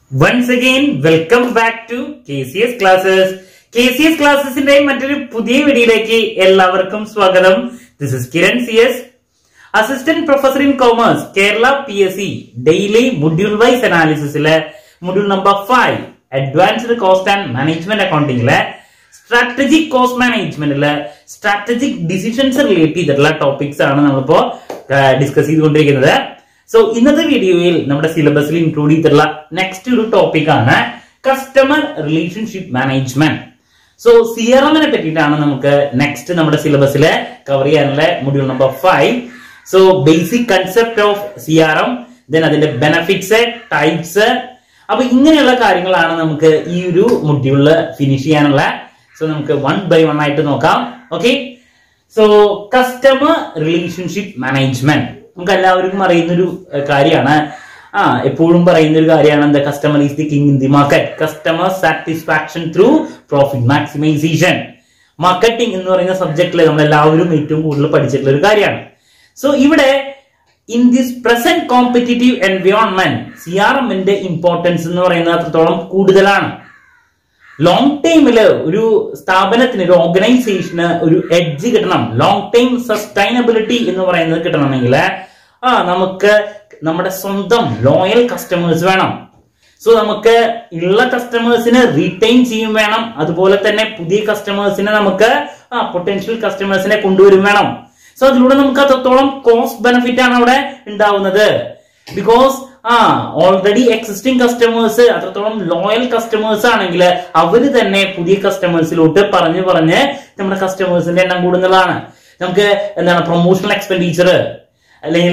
once again welcome back to K C S classes K C S ക്ലാസ്സസിന്റെ മറ്റൊരു പുതിയ വീഡിയോയിലേക്ക് എല്ലാവർക്കും സ്വാഗതം this is Kiran C S assistant professor in commerce Kerala P S C daily module wise അനാലിസിസിലെ module number five advanced cost and management അക്കൗണ്ടിങ്ങിലെ strategic cost മാനേജ്മെന്റിലെ strategic decisions relate ചെയ്തിട്ടുള്ള ടോപ്പിക്സ് ആണ് നമ്മളിപ്പോ ഡിസ്കസ് ചെയ്തുകൊണ്ടിരിക്കുന്നത് സോ ഇന്നത്തെ വീഡിയോയിൽ നമ്മുടെ സിലബസിൽ ഇൻക്ലൂഡ് ചെയ്തിട്ടുള്ള നെക്സ്റ്റ് ഒരു ടോപ്പിക് ആണ് customer relationship management so C R എമ്മിനെ പറ്റിയിട്ടാണ് നമുക്ക് നെക്സ്റ്റ് നമ്മുടെ സിലബസിൽ കവർ ചെയ്യാനുള്ള module number five so basic concept of C R M then അതിന്റെ ബെനഫിറ്റ്സ് ടൈപ്സ് അപ്പൊ ഇങ്ങനെയുള്ള കാര്യങ്ങളാണ് നമുക്ക് ഈ ഒരു മൊഡ്യൂളിൽ ഫിനിഷ് ചെയ്യാനുള്ള സോ നമുക്ക് വൺ ബൈ വൺ ആയിട്ട് നോക്കാം okay so customer relationship management നമുക്ക് എല്ലാവർക്കും അറിയുന്ന ഒരു കാര്യമാണ് ആ എപ്പോഴും പറയുന്ന ഒരു കാര്യമാണ് എന്താ customer is the king in the market customer satisfaction through profit maximisation marketing എന്ന് പറയുന്ന സബ്ജക്റ്റിൽ നമ്മൾ എല്ലാവരും ഏറ്റവും കൂടുതൽ പഠിച്ചിട്ടുള്ള ഒരു കാര്യമാണ് സോ ഇവിടെ in this present competitive environment C R എമ്മിന്റെ ഇമ്പോർട്ടൻസ് എന്ന് പറയുന്നത് അത്രത്തോളം കൂടുതലാണ് ലോങ് ടൈമില് ഒരു സ്ഥാപനത്തിന് ഒരു ഓർഗനൈസേഷന് ഒരു എഡ്ജ് കിട്ടണം ലോങ് ടൈം സസ്റ്റൈനബിലിറ്റി എന്ന് പറയുന്നത് കിട്ടണമെങ്കിൽ ആ നമുക്ക് നമ്മുടെ സ്വന്തം ലോയൽ കസ്റ്റമേഴ്സ് വേണം സോ നമുക്ക് ഉള്ള കസ്റ്റമേഴ്സിനെ റീറ്റെയിൻ ചെയ്യും വേണം അതുപോലെ തന്നെ പുതിയ കസ്റ്റമേഴ്സിനെ നമുക്ക് ആ പൊട്ടൻഷ്യൽ കസ്റ്റമേഴ്സിനെ കൊണ്ടുവരും വേണം സോ അതിലൂടെ നമുക്ക് അത്രത്തോളം കോസ്റ്റ് ബെനിഫിറ്റ് ആണ് അവിടെ ഉണ്ടാവുന്നത് ബിക്കോസ് ആ ഓൾറെഡി എക്സിസ്റ്റിംഗ് കസ്റ്റമേഴ്സ് അത്രത്തോളം ലോയൽ കസ്റ്റമേഴ്സ് ആണെങ്കിൽ അവര് തന്നെ പുതിയ കസ്റ്റമേഴ്സിലോട്ട് പറഞ്ഞു പറഞ്ഞ് നമ്മുടെ കസ്റ്റമേഴ്സിന്റെ എണ്ണം കൂടുന്നതാണ് നമുക്ക് എന്താണ് പ്രൊമോഷണൽ എക്സ്പെൻഡിച്ചർ അല്ലെങ്കിൽ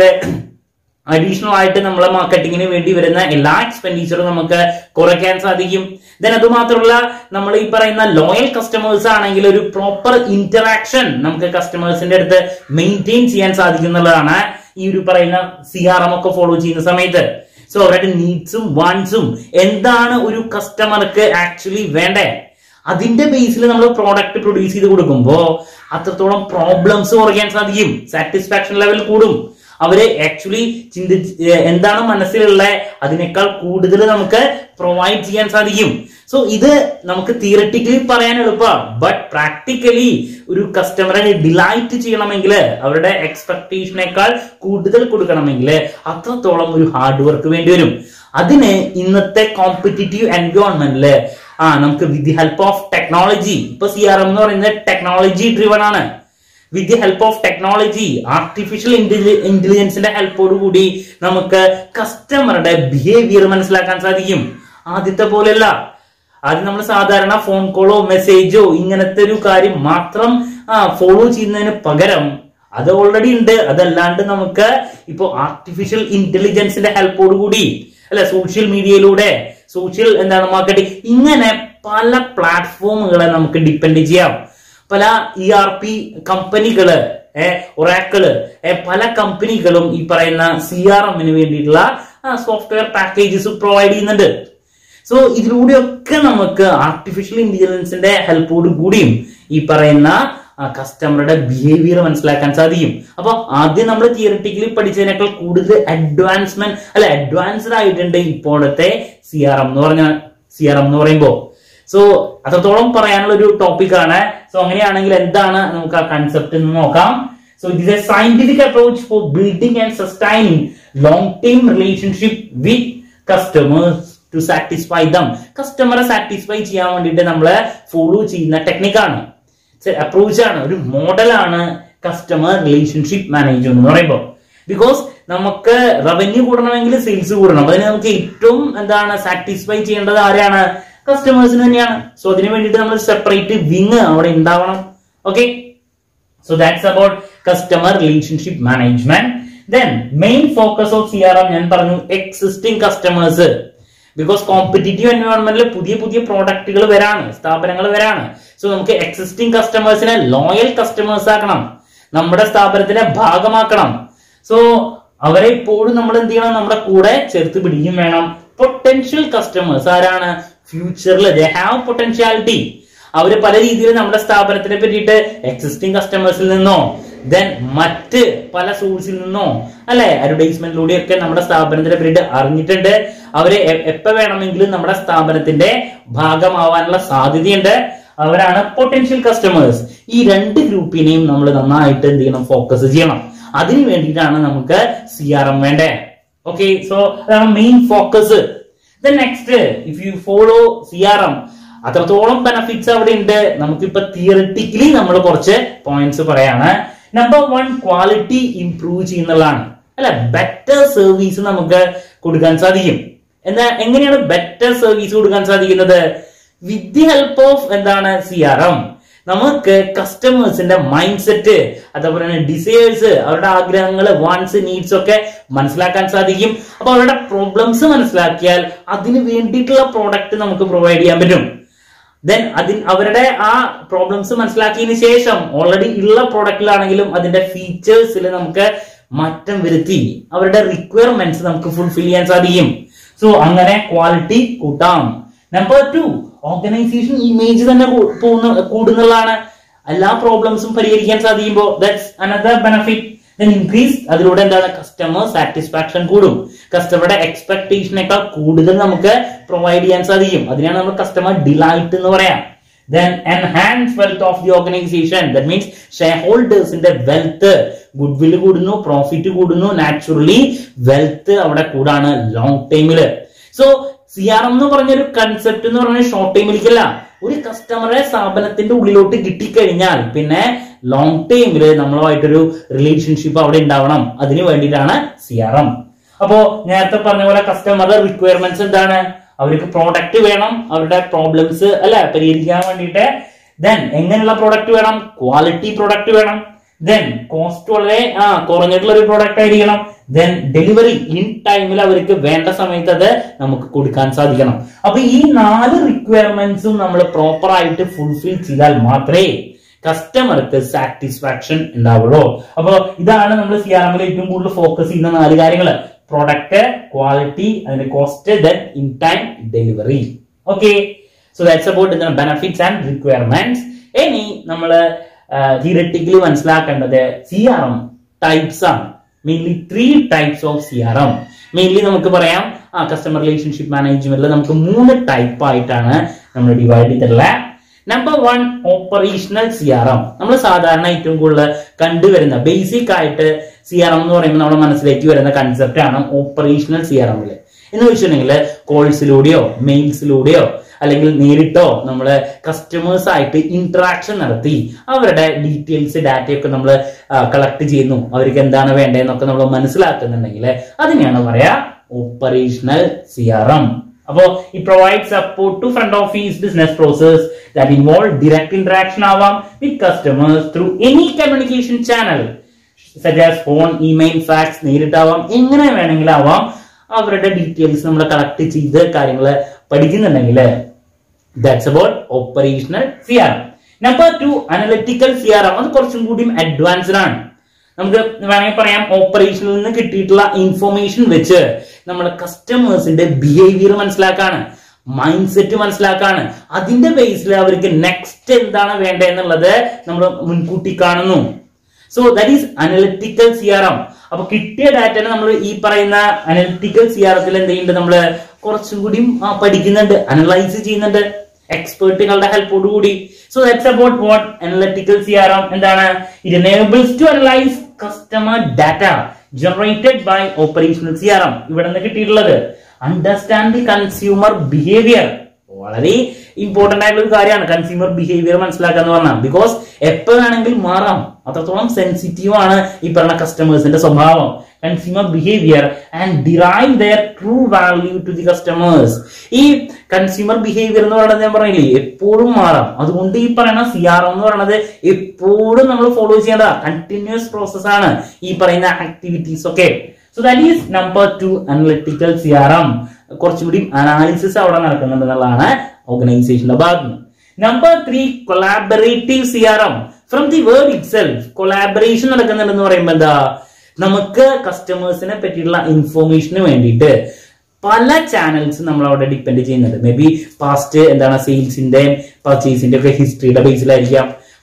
അഡീഷണൽ ആയിട്ട് നമ്മളെ മാർക്കറ്റിങ്ങിന് വേണ്ടി വരുന്ന എല്ലാ എക്സ്പെൻഡിച്ചറും നമുക്ക് കുറയ്ക്കാൻ സാധിക്കും ദെൻ അത് മാത്രമല്ല നമ്മൾ ഈ പറയുന്ന ലോയൽ കസ്റ്റമേഴ്സ് ആണെങ്കിൽ ഒരു പ്രോപ്പർ ഇന്ററാക്ഷൻ നമുക്ക് കസ്റ്റമേഴ്സിന്റെ അടുത്ത് മെയിൻറ്റെയിൻ ചെയ്യാൻ സാധിക്കും എന്നുള്ളതാണ് ഈ ഒരു പറയുന്ന സി ആർ എം ഒക്കെ ഫോളോ ചെയ്യുന്ന സമയത്ത് സോ അവരുടെ നീഡ്സും വാൻസും എന്താണ് ഒരു കസ്റ്റമർക്ക് ആക്ച്വലി വേണ്ടേ അതിന്റെ ബേസിൽ നമ്മൾ പ്രോഡക്റ്റ് പ്രൊഡ്യൂസ് ചെയ്ത് കൊടുക്കുമ്പോൾ അത്രത്തോളം പ്രോബ്ലംസ് കുറയ്ക്കാൻ സാധിക്കും സാറ്റിസ്ഫാക്ഷൻ ലെവൽ കൂടും അവര് ആക്ച്വലി ചിന്തിച്ച് എന്താണ് മനസ്സിലുള്ള അതിനേക്കാൾ കൂടുതൽ നമുക്ക് പ്രൊവൈഡ് ചെയ്യാൻ സാധിക്കും സോ ഇത് നമുക്ക് തിയറട്ടിക്കലി പറയാൻ എളുപ്പമാണ് ബട്ട് പ്രാക്ടിക്കലി ഒരു കസ്റ്റമറെ ഡിലൈറ്റ് ചെയ്യണമെങ്കിൽ അവരുടെ എക്സ്പെക്ടേഷനേക്കാൾ കൂടുതൽ കൊടുക്കണമെങ്കിൽ അത്രത്തോളം ഒരു ഹാർഡ് വർക്ക് വേണ്ടി വരും അതിന് ഇന്നത്തെ കോമ്പറ്റീറ്റീവ് എൻവയോൺമെന്റില് ആ നമുക്ക് with the help of technology ഇപ്പൊ സി ആർ എം എന്ന് പറയുന്നത് ടെക്നോളജി ഡ്രിവൺ ആണ് with the help of technology artificial ഇന്റലിജൻസിന്റെ ഹെൽപ്പോട് കൂടി നമുക്ക് കസ്റ്റമറുടെ ബിഹേവിയർ മനസ്സിലാക്കാൻ സാധിക്കും ആദ്യത്തെ പോലെയല്ല ആദ്യം നമ്മൾ സാധാരണ ഫോൺ കോളോ മെസ്സേജോ ഇങ്ങനത്തെ ഒരു കാര്യം മാത്രം ഫോളോ ചെയ്യുന്നതിന് പകരം അത് ഓൾറെഡി ഉണ്ട് അതല്ലാണ്ട് നമുക്ക് ഇപ്പോ ആർട്ടിഫിഷ്യൽ ഇന്റലിജൻസിന്റെ ഹെൽപ്പോട് കൂടി അല്ലെ സോഷ്യൽ മീഡിയയിലൂടെ സോഷ്യൽ എന്താണ് മാർക്കറ്റിംഗ് ഇങ്ങനെ പല പ്ലാറ്റ്ഫോമുകളെ നമുക്ക് ഡിപ്പെൻഡ് ചെയ്യാം പല ഇ ആർ പി കമ്പനികള് ഒറാക്കള് പല കമ്പനികളും ഈ പറയുന്ന സി ആർ എമ്മിന് വേണ്ടിയിട്ടുള്ള സോഫ്റ്റ്വെയർ പാക്കേജസ് പ്രൊവൈഡ് ചെയ്യുന്നുണ്ട് സോ ഇതിലൂടെയൊക്കെ നമുക്ക് ആർട്ടിഫിഷ്യൽ ഇന്റലിജൻസിന്റെ ഹെൽപ്പോട് കൂടിയും ഈ പറയുന്ന കസ്റ്റമറുടെ ബിഹേവിയർ മനസ്സിലാക്കാൻ സാധിക്കും അപ്പൊ ആദ്യം നമ്മൾ തിയറിറ്റിക്കലി പഠിച്ചതിനേക്കാൾ കൂടുതൽ അഡ്വാൻസ്മെന്റ് അല്ല അഡ്വാൻസ്ഡ് ആയിട്ടുണ്ട് ഇപ്പോഴത്തെ സി ആർ എം എന്ന് പറഞ്ഞ സി ആർ എം എന്ന് പറയുമ്പോൾ സോ അത്രത്തോളം പറയാനുള്ള ഒരു ടോപ്പിക് ആണ് സോ അങ്ങനെയാണെങ്കിൽ എന്താണ് നമുക്ക് ആ കൺസെപ്റ്റ് എന്ന് നോക്കാം so it is a scientific approach for building and sustaining long time relationship with customers to satisfy them കസ്റ്റമറെ സാറ്റിസ്ഫൈ ചെയ്യാൻ വേണ്ടിയിട്ട് നമ്മൾ ഫോളോ ചെയ്യുന്ന ടെക്നിക്കാണ് അപ്രോച്ച് ആണ് ഒരു മോഡലാണ് കസ്റ്റമർ റിലേഷൻഷിപ്പ് മാനേജ്മെന്റ് എന്ന് പറയുമ്പോൾ ബിക്കോസ് നമുക്ക് റവന്യൂ കൂടണമെങ്കിൽ സെയിൽസ് കൂടണം അതിന് നമുക്ക് ഏറ്റവും എന്താണ് സാറ്റിസ്ഫൈ ചെയ്യേണ്ടത് ആരെയാണ് കസ്റ്റമേഴ്സിന് തന്നെയാണ് സോ അതിന് വേണ്ടിയിട്ട് നമ്മൾ സെപ്പറേറ്റ് വിങ് അവിടെ ഉണ്ടാവണം okay so that's about customer relationship management then main focus of C R M ഞാൻ പറഞ്ഞു എക്സിസ്റ്റിംഗ് കസ്റ്റമേഴ്സ് ബിക്കോസ് കോമ്പറ്റീറ്റീവ് എൻവയോൺമെന്റിൽ പുതിയ പുതിയ പ്രോഡക്റ്റുകൾ വരാണ് സ്ഥാപനങ്ങൾ വരാണ് സോ നമുക്ക് എക്സിസ്റ്റിംഗ് കസ്റ്റമേഴ്സിനെ ലോയൽ കസ്റ്റമേഴ്സ് ആക്കണം നമ്മുടെ സ്ഥാപനത്തിനെ ഭാഗമാക്കണം സോ അവരെ ഇപ്പോഴും നമ്മൾ എന്ത് ചെയ്യണം നമ്മുടെ കൂടെ ചേർത്ത് പിടിക്കും വേണം പൊട്ടൻഷ്യൽ കസ്റ്റമേഴ്സ് ആരാണ് ഫ്യൂച്ചറിൽ ദേ ഹാവ് പൊട്ടൻഷ്യാലിറ്റി അവര് പല രീതിയിൽ നമ്മുടെ സ്ഥാപനത്തിനെ പറ്റിയിട്ട് എക്സിസ്റ്റിംഗ് കസ്റ്റമേഴ്സിൽ നിന്നോ ദെൻ മറ്റ് പല സോഴ്സിൽ നിന്നോ അല്ലെ അഡ്വർടൈസ്മെന്റിലൂടെയൊക്കെ നമ്മുടെ സ്ഥാപനത്തിന്റെ പീരീഡ് അറിഞ്ഞിട്ടുണ്ട് അവരെ എ- എപ്പോ വേണമെങ്കിലും നമ്മുടെ സ്ഥാപനത്തിന്റെ ഭാഗമാവാനുള്ള സാധ്യതയുണ്ട് അവരാണ് പൊട്ടൻഷ്യൽ കസ്റ്റമേഴ്സ് ഈ രണ്ട് ഗ്രൂപ്പിനെയും നമ്മൾ നന്നായിട്ട് എന്ത് ചെയ്യണം ഫോക്കസ് ചെയ്യണം അതിന് വേണ്ടിയിട്ടാണ് നമുക്ക് സി ആർ എം വേണ്ടേ ഓക്കെ സോ അതാണ് main focus next if you follow C R M അത്രത്തോളം ബെനഫിറ്റ്സ് അവിടെ ഉണ്ട് നമുക്കിപ്പോ തിയറിറ്റിക്കലി നമ്മൾ കുറച്ച് പോയിന്റ്സ് പറയാണ് നമ്പർ വൺ ക്വാളിറ്റി ഇംപ്രൂവ് ചെയ്യുന്നതാണ് അല്ല ബെറ്റർ സർവീസ് നമുക്ക് കൊടുക്കാൻ സാധിക്കും എന്താ എങ്ങനെയാണ് ബെറ്റർ സർവീസ് കൊടുക്കാൻ സാധിക്കുന്നത് വിത്ത് ദി ഹെൽപ്പ് ഓഫ് എന്താണ് സി ആർ എം നമുക്ക് കസ്റ്റമേഴ്സിന്റെ മൈൻഡ് സെറ്റ് അതേപോലെ തന്നെ ഡിസയേഴ്സ് അവരുടെ ആഗ്രഹങ്ങൾ വാൺസ് നീഡ്സ് ഒക്കെ മനസ്സിലാക്കാൻ സാധിക്കും അപ്പൊ അവരുടെ പ്രോബ്ലംസ് മനസ്സിലാക്കിയാൽ അതിന് വേണ്ടിയിട്ടുള്ള പ്രോഡക്റ്റ് നമുക്ക് പ്രൊവൈഡ് ചെയ്യാൻ പറ്റും ദെൻ അതിൽ അവരുടെ ആ പ്രോബ്ലംസ് മനസ്സിലാക്കിയതിനു ശേഷം ഓൾറെഡി ഉള്ള പ്രോഡക്റ്റിലാണെങ്കിലും അതിന്റെ ഫീച്ചേഴ്സിൽ നമുക്ക് മാറ്റം വരുത്തി അവരുടെ റിക്വയർമെന്റ്സ് നമുക്ക് ഫുൾഫിൽ ചെയ്യാൻ സാധിക്കും സോ അങ്ങനെ ക്വാളിറ്റി കൂട്ടാം നമ്പർ ടു ഓർഗനൈസേഷൻ ഇമേജ് തന്നെ കൂ- പോകുന്ന കൂടുന്നതാണ് എല്ലാ പ്രോബ്ലംസും പരിഹരിക്കാൻ സാധിക്കുമ്പോൾ that's another benefit then increase അതിലൂടെ എന്താണ് കസ്റ്റമർ സാറ്റിസ്ഫാക്ഷൻ കൂടും കസ്റ്റമറുടെ എക്സ്പെക്ടേഷനേക്കാൾ കൂടുതൽ നമുക്ക് പ്രൊവൈഡ് ചെയ്യാൻ സാധിക്കും അതിനാണ് നമ്മൾ കസ്റ്റമർ ഡിലൈറ്റ് എന്ന് പറയാം then enhance wealth of the organisation that means share ഹോൾഡേഴ്സിന്റെ വെൽത്ത് ഗുഡ് വില് കൂടുന്നു പ്രോഫിറ്റ് കൂടുന്നു നാച്ചുറലി വെൽത്ത് അവിടെ കൂടാണ് ലോങ് ടൈമില് സോ സി ആർ എം എന്ന് പറഞ്ഞൊരു കൺസെപ്റ്റ് എന്ന് പറഞ്ഞ ഷോർട്ട് ടൈമിലേക്കല്ല ഒരു കസ്റ്റമറെ സ്ഥാപനത്തിന്റെ ഉള്ളിലോട്ട് കിട്ടിക്കഴിഞ്ഞാൽ പിന്നെ ലോങ് ടൈമില് നമ്മളുമായിട്ടൊരു റിലേഷൻഷിപ്പ് അവിടെ ഉണ്ടാവണം അതിന് വേണ്ടിയിട്ടാണ് സി ആർ എം അപ്പോ നേരത്തെ പറഞ്ഞ പോലെ കസ്റ്റമറുടെ റിക്വയർമെന്റ്സ് എന്താണ് അവർക്ക് പ്രോഡക്റ്റ് വേണം അവരുടെ പ്രോബ്ലംസ് അല്ല പരിഹരിക്കാൻ വേണ്ടിയിട്ട് ദെൻ എങ്ങനെയുള്ള പ്രോഡക്റ്റ് വേണം ക്വാളിറ്റി പ്രോഡക്റ്റ് വേണം ദെൻ കോസ്റ്റ് വളരെ ആ കുറഞ്ഞിട്ടുള്ള ഒരു പ്രോഡക്റ്റ് ആയിരിക്കണം ദെൻ ഡെലിവറി ഇൻ ടൈമിൽ അവർക്ക് വേണ്ട സമയത്ത് അത് നമുക്ക് കൊടുക്കാൻ സാധിക്കണം അപ്പൊ ഈ നാല് റിക്വയർമെന്റ്സും നമ്മൾ പ്രോപ്പർ ആയിട്ട് ഫുൾഫിൽ ചെയ്താൽ മാത്രമേ കസ്റ്റമർക്ക് സാറ്റിസ്ഫാക്ഷൻ ഉണ്ടാവുള്ളൂ അപ്പൊ ഇതാണ് നമ്മൾ സി ആർ എമ്മിൽ ഏറ്റവും കൂടുതൽ ഫോക്കസ് ചെയ്യുന്ന നാല് കാര്യങ്ങൾ പ്രോഡക്റ്റ് ക്വാളിറ്റി അതിന്റെ cost then in time delivery okay so that's about എന്താണ് ബെനഫിറ്റ്സ് ആൻഡ് റിക്വയർമെന്റ്സ് ഇനി നമ്മൾ തിയറട്ടിക്കലി മനസ്സിലാക്കേണ്ടത് സി ആർ എം ടൈപ്സ് ആണ് mainly three types of C R M mainly നമുക്ക് പറയാം ആ കസ്റ്റമർ റിലേഷൻഷിപ്പ് മാനേജ്മെന്റിൽ നമുക്ക് മൂന്ന് ടൈപ്പ് ആയിട്ടാണ് നമ്മൾ ഡിവൈഡ് ചെയ്തിട്ടുള്ളത് number one operational C R M നമ്മൾ സാധാരണ ഏറ്റവും കൂടുതൽ കണ്ടുവരുന്ന ബേസിക് ആയിട്ട് സി ആർ എം എന്ന് പറയുമ്പോൾ നമ്മുടെ മനസ്സിലേക്ക് വരുന്ന കൺസെപ്റ്റ് ആണ് ഓപ്പറേഷണൽ സി ആർ എമ്മില് എന്ന് വെച്ചിട്ടുണ്ടെങ്കിൽ കോൾസിലൂടെയോ മെയിൽസിലൂടെയോ അല്ലെങ്കിൽ നേരിട്ടോ നമ്മൾ കസ്റ്റമേഴ്സ് ആയിട്ട് ഇന്ററാക്ഷൻ നടത്തി അവരുടെ ഡീറ്റെയിൽസ് ഡാറ്റയൊക്കെ നമ്മൾ കളക്ട് ചെയ്യുന്നു അവർക്ക് എന്താണ് വേണ്ടതെന്നൊക്കെ നമ്മൾ മനസ്സിലാക്കുന്നുണ്ടെങ്കിൽ അതിനെയാണ് പറയാ ഓപ്പറേഷണൽ സി ആർ എം അപ്പോ ഈ provide support to front office business process that involve direct interaction ആവാം with customers through any communication channel such as phone email fax നേരിട്ടാവാം എങ്ങനെ വേണമെങ്കിലും ആവാം അവരുടെ ഡീറ്റെയിൽസ് നമ്മൾ കളക്ട് ചെയ്ത് കാര്യങ്ങൾ പഠിക്കുന്നുണ്ടെങ്കിൽ that's about operational C R M number two analytical C R M അത് കുറച്ചും കൂടിയും അഡ്വാൻസ്ഡ് ആണ് നമുക്ക് വേണമെങ്കിൽ പറയാം ഓപ്പറേഷനിൽ നിന്ന് കിട്ടിയിട്ടുള്ള ഇൻഫർമേഷൻ വെച്ച് നമ്മുടെ കസ്റ്റമേഴ്സിന്റെ ബിഹേവിയർ മനസ്സിലാക്കാണ് മൈൻഡ് സെറ്റ് മനസ്സിലാക്കാണ് അതിന്റെ ബേസിൽ അവർക്ക് നെക്സ്റ്റ് എന്താണ് വേണ്ടതെന്നുള്ളത് നമ്മൾ മുൻകൂട്ടി കാണുന്നു so that is analytical C R M അപ്പൊ കിട്ടിയ ഡാറ്റനെ നമ്മൾ ഈ പറയുന്ന അനലിറ്റിക്കൽ സി ആർ എത്തിൽ എന്ത് ചെയ്യുന്നുണ്ട് നമ്മള് കുറച്ചും കൂടിയും ആ, പഠിക്കുന്നുണ്ട് അനലൈസ് ചെയ്യുന്നുണ്ട് എക്സ്പേർട്ടുകളുടെ ഹെൽപ്പോട് കൂടി so that's about what analytical C R M എന്താണ് it enables to analyse customer data generated by operational C R M ഇവിടെ നിന്ന് കിട്ടിയിട്ടുള്ളത് അണ്ടർസ്റ്റാൻഡ് ദി കൺസ്യൂമർ ബിഹേവിയർ വളരെ ഇമ്പോർട്ടന്റ് ആയിട്ടുള്ള ഒരു കാര്യമാണ് കൺസ്യൂമർ ബിഹേവിയർ മനസ്സിലാക്കുക എന്ന് പറഞ്ഞാൽ ബിക്കോസ് എപ്പോ വേണമെങ്കിലും മാറാം അത്രത്തോളം സെൻസിറ്റീവ് ആണ് ഈ പറഞ്ഞ കസ്റ്റമേഴ്സിന്റെ സ്വഭാവം consumer behaviour and derive their true value to the customers ഈ കൺസ്യൂമർ ബിഹേവിയർ എന്ന് പറയുന്നത് ഞാൻ പറഞ്ഞില്ലേ എപ്പോഴും മാറാം അതുകൊണ്ട് ഈ പറയുന്ന സി ആർ എന്ന് പറയുന്നത് എപ്പോഴും നമ്മൾ ഫോളോ ചെയ്യേണ്ട കണ്ടിന്യൂസ് പ്രോസസ് ആണ് ഈ പറയുന്ന ആക്ടിവിറ്റീസ് ഒക്കെ so that is number two analytical C R M കുറച്ചുകൂടി അനാലിസിസ് അവിടെ നടക്കുന്നുണ്ട് എന്നുള്ളതാണ് ഓർഗനൈസേഷന്റെ ഭാഗത്ത് number three collaborative C R M from the word itself collaboration നടക്കുന്നുണ്ടെന്ന് പറയുമ്പോൾ എന്താ നമുക്ക് കസ്റ്റമേഴ്സിനെ പറ്റിയിട്ടുള്ള ഇൻഫോർമേഷന് വേണ്ടിയിട്ട് പല ചാനൽസ് നമ്മൾ അവിടെ ഡിപ്പെൻഡ് ചെയ്യുന്നുണ്ട് മേ ബി പാസ്റ്റ് എന്താണ് സെയിൽസിന്റെ പർച്ചേസിന്റെ ഒക്കെ ഹിസ്റ്ററിയുടെ ബേസിലായിരിക്കാം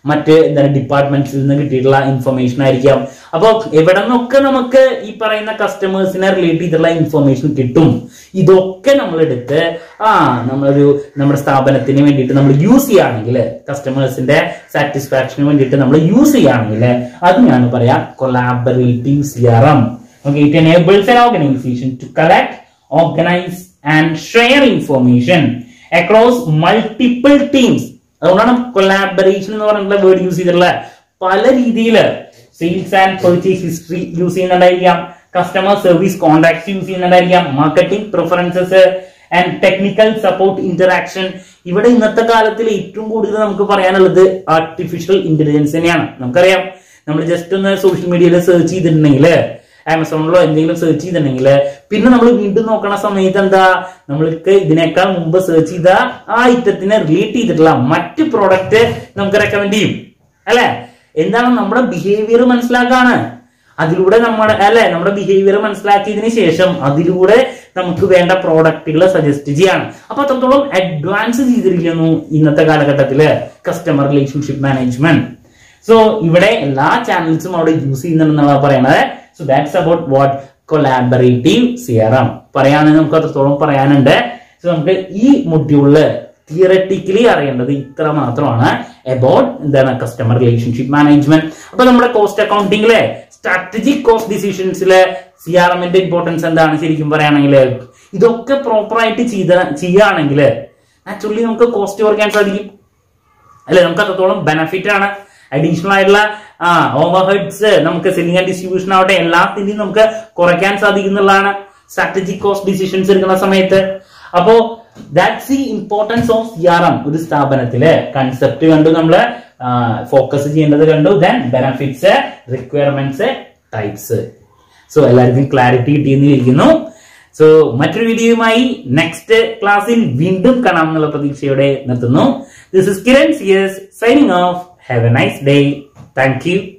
മറ്റ് എന്താണ് ഡിപ്പാർട്ട്മെന്റ്സിൽ നിന്ന് കിട്ടിയിട്ടുള്ള ഇൻഫർമേഷൻ ആയിരിക്കാം അപ്പോൾ എവിടെ നിന്നൊക്കെ നമുക്ക് ഈ പറയുന്ന കസ്റ്റമേഴ്സിനെ റിലേറ്റ് ചെയ്തിട്ടുള്ള ഇൻഫർമേഷൻ കിട്ടും ഇതൊക്കെ നമ്മൾ എടുത്ത് ആ നമ്മളൊരു നമ്മുടെ സ്ഥാപനത്തിന് വേണ്ടിയിട്ട് നമ്മൾ യൂസ് ചെയ്യുകയാണെങ്കിൽ കസ്റ്റമേഴ്സിന്റെ സാറ്റിസ്ഫാക്ഷന് വേണ്ടിയിട്ട് നമ്മൾ യൂസ് ചെയ്യുകയാണെങ്കിൽ അത് ഞാൻ പറയാം collaborative CRM okay it enables an organization to collect organize and share information across multiple teams അതുകൊണ്ടാണ് കൊലാബറേഷൻ എന്ന് പറഞ്ഞിട്ടുള്ള വേർഡ് യൂസ് ചെയ്തിട്ടുള്ള പല രീതിയിൽ sales and purchase history use ചെയ്യുന്നുണ്ടായിരിക്കാം കസ്റ്റമർ സർവീസ് കോൺടാക്ട് യൂസ് ചെയ്യുന്നുണ്ടായിരിക്കാം marketing preferences and technical support interaction ഇവിടെ ഇന്നത്തെ കാലത്തിൽ ഏറ്റവും കൂടുതൽ നമുക്ക് പറയാനുള്ളത് ആർട്ടിഫിഷ്യൽ ഇന്റലിജൻസ് തന്നെയാണ് നമുക്കറിയാം നമ്മൾ ജസ്റ്റ് ഒന്ന് സോഷ്യൽ മീഡിയയിൽ സെർച്ച് ചെയ്തിട്ടുണ്ടെങ്കിൽ ആമസോണിലോ എന്തെങ്കിലും സെർച്ച് ചെയ്തിട്ടുണ്ടെങ്കിൽ പിന്നെ നമ്മൾ വീണ്ടും നോക്കണ സമയത്ത് എന്താ നമ്മൾക്ക് ഇതിനേക്കാൾ മുമ്പ് സെർച്ച് ചെയ്ത ആ ഐറ്റത്തിനെ റിലേറ്റ് ചെയ്തിട്ടുള്ള മറ്റ് പ്രോഡക്റ്റ് നമുക്ക് റെക്കമെൻഡ് ചെയ്യും അല്ലെ എന്താണ് നമ്മുടെ ബിഹേവിയർ മനസ്സിലാക്കാണ് അതിലൂടെ നമ്മുടെ അല്ലെ നമ്മുടെ ബിഹേവിയർ മനസ്സിലാക്കിയതിന് ശേഷം അതിലൂടെ നമുക്ക് വേണ്ട പ്രോഡക്റ്റുകൾ സജസ്റ്റ് ചെയ്യാണ് അപ്പൊ അത്രത്തോളം അഡ്വാൻസ് ചെയ്തിരിക്കുന്നു ഇന്നത്തെ കാലഘട്ടത്തില് കസ്റ്റമർ റിലേഷൻഷിപ്പ് മാനേജ്മെന്റ് സോ ഇവിടെ എല്ലാ ചാനൽസും അവിടെ യൂസ് ചെയ്യുന്നുണ്ടെന്നാണ് പറയണത് so that's about what collaborative CRM പറയാണെങ്കിൽ നമുക്ക് അത്രത്തോളം പറയാനുണ്ട് സോ നമുക്ക് ഈ മൊഡ്യൂളില് തിയററ്റിക്കലി അറിയേണ്ടത് ഇത്ര മാത്രമാണ് അബൌട്ട് എന്താണ് കസ്റ്റമർ റിലേഷൻഷിപ്പ് മാനേജ്മെന്റ് അപ്പൊ നമ്മുടെ കോസ്റ്റ് അക്കൗണ്ടിങ്ങിലെ സ്ട്രാറ്റജിക് കോസ്റ്റ് ഡിസിഷൻസിലെ സി ആർ എമ്മിന്റെ ഇമ്പോർട്ടൻസ് എന്താണ് ശരിക്കും പറയുകയാണെങ്കിൽ ഇതൊക്കെ പ്രോപ്പർ ആയിട്ട് ചെയ്ത ചെയ്യുകയാണെങ്കിൽ നാച്ചുറലി നമുക്ക് കോസ്റ്റ് കുറയ്ക്കാൻ സാധിക്കും അല്ലെ നമുക്ക് അത്രത്തോളം ബെനഫിറ്റ് ആണ് അഡീഷണൽ ആയിട്ടുള്ള ആ ഓവർ ഹെഡ്സ് നമുക്ക് സെല്ലിംഗ് ആൻഡ് ഡിസ്ട്രിബ്യൂഷൻ ആവട്ടെ എല്ലാത്തിന്റെയും നമുക്ക് കുറയ്ക്കാൻ സാധിക്കുന്നുള്ളതാണ് സ്ട്രാറ്റജിക് കോസ്റ്റ് ഡിസിഷൻസ് എടുക്കുന്ന സമയത്ത് അപ്പോ that's the importance of C R M ഒരു സ്ഥാപനത്തില് കൺസെപ്റ്റ് കണ്ടു നമ്മള് ഫോക്കസ് ചെയ്യേണ്ടത് കണ്ടു then benefits requirements types so എല്ലാവർക്കും ക്ലാരിറ്റി കിട്ടിയെന്ന് ഇരിക്കുന്നു സോ മറ്റൊരു വീഡിയോയുമായി നെക്സ്റ്റ് ക്ലാസ്സിൽ വീണ്ടും കാണാം എന്നുള്ള പ്രതീക്ഷയോടെ നിർത്തുന്നു this is Kiran C S signing off have a nice day thank U